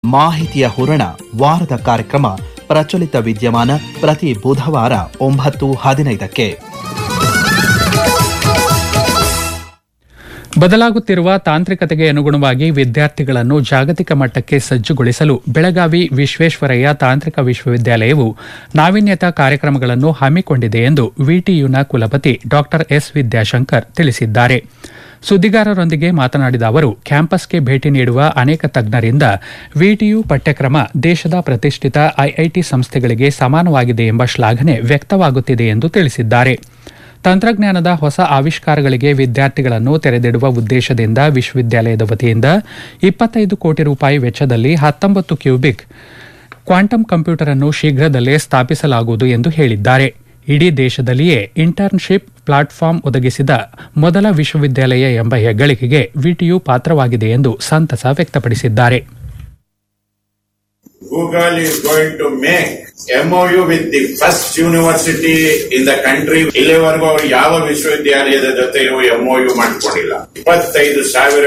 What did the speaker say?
ಮಾಹಿತಿಯ ಹೂರಣ ವಾರದ ಕಾರ್ಯಕ್ರಮ ಪ್ರಚಲಿತ ವಿದ್ಯಮಾನ ಪ್ರತಿ ಬುಧವಾರ ಒಂಬತ್ತು ಹದಿನೈದಕ್ಕೆ ಬದಲಾಗುತ್ತಿರುವ ತಾಂತ್ರಿಕತೆಗೆ ಅನುಗುಣವಾಗಿ ವಿದ್ಯಾರ್ಥಿಗಳನ್ನು ಜಾಗತಿಕ ಮಟ್ಟಕ್ಕೆ ಸಜ್ಜುಗೊಳಿಸಲು ಬೆಳಗಾವಿ ವಿಶ್ವೇಶ್ವರಯ್ಯ ತಾಂತ್ರಿಕ ವಿಶ್ವವಿದ್ಯಾಲಯವು ನಾವೀನ್ಯತಾ ಕಾರ್ಯಕ್ರಮಗಳನ್ನು ಹಮ್ಮಿಕೊಂಡಿದೆ ಎಂದು ವಿಟಿಯುನ ಕುಲಪತಿ ಡಾ ಎಸ್ ವಿದ್ಯಾಶಂಕರ್ ತಿಳಿಸಿದ್ದಾರೆ ಸುದ್ದಿಗಾರರೊಂದಿಗೆ ಮಾತನಾಡಿದ ಅವರು ಕ್ಯಾಂಪಸ್ಗೆ ಭೇಟಿ ನೀಡುವ ಅನೇಕ ತಜ್ಞರಿಂದ ವಿಟಿಯು ಪಠ್ಯಕ್ರಮ ದೇಶದ ಪ್ರತಿಷ್ಠಿತ ಐಐಟಿ ಸಂಸ್ಥೆಗಳಿಗೆ ಸಮಾನವಾಗಿದೆ ಎಂಬ ಶ್ಲಾಘನೆ ವ್ಯಕ್ತವಾಗುತ್ತಿದೆ ಎಂದು ತಿಳಿಸಿದ್ದಾರೆ ತಂತ್ರಜ್ಞಾನದ ಹೊಸ ಆವಿಷ್ಕಾರಗಳಿಗೆ ವಿದ್ಯಾರ್ಥಿಗಳನ್ನು ತೆರೆದಿಡುವ ಉದ್ದೇಶದಿಂದ ವಿಶ್ವವಿದ್ಯಾಲಯದ ವತಿಯಿಂದ ಇಪ್ಪತ್ತೈದು ಕೋಟಿ ರೂಪಾಯಿ ವೆಚ್ಚದಲ್ಲಿ ಹತ್ತೊಂಬತ್ತು ಕ್ಯೂಬಿಕ್ ಕ್ವಾಂಟಮ್ ಕಂಪ್ಯೂಟರ್ ಅನ್ನು ಶೀಘ್ರದಲ್ಲೇ ಸ್ಥಾಪಿಸಲಾಗುವುದು ಎಂದು ಹೇಳಿದ್ದಾರೆ ಇಡೀ ದೇಶದಲ್ಲಿಯೇ ಇಂಟರ್ನ್ಶಿಪ್ ಪ್ಲಾಟ್ಫಾರ್ಮ್ ಒದಗಿಸಿದ ಮೊದಲ ವಿಶ್ವವಿದ್ಯಾಲಯ ಎಂಬ ಹೆಗ್ಗಳಿಕೆಗೆ ವಿಟಿಯು ಪಾತ್ರವಾಗಿದೆ ಎಂದು ಸಂತಸ ವ್ಯಕ್ತಪಡಿಸಿದ್ದಾರೆ Google is going to make MOU with the first university in the country. ಇಲ್ಲಿವರೆಗೂ ಅವರು ಯಾವ ವಿಶ್ವವಿದ್ಯಾಲಯದ ಜೊತೆಯೂ MOU ಮಾಡಿಕೊಂಡಿಲ್ಲ ಇಪ್ಪತ್ತೈದು ಸಾವಿರ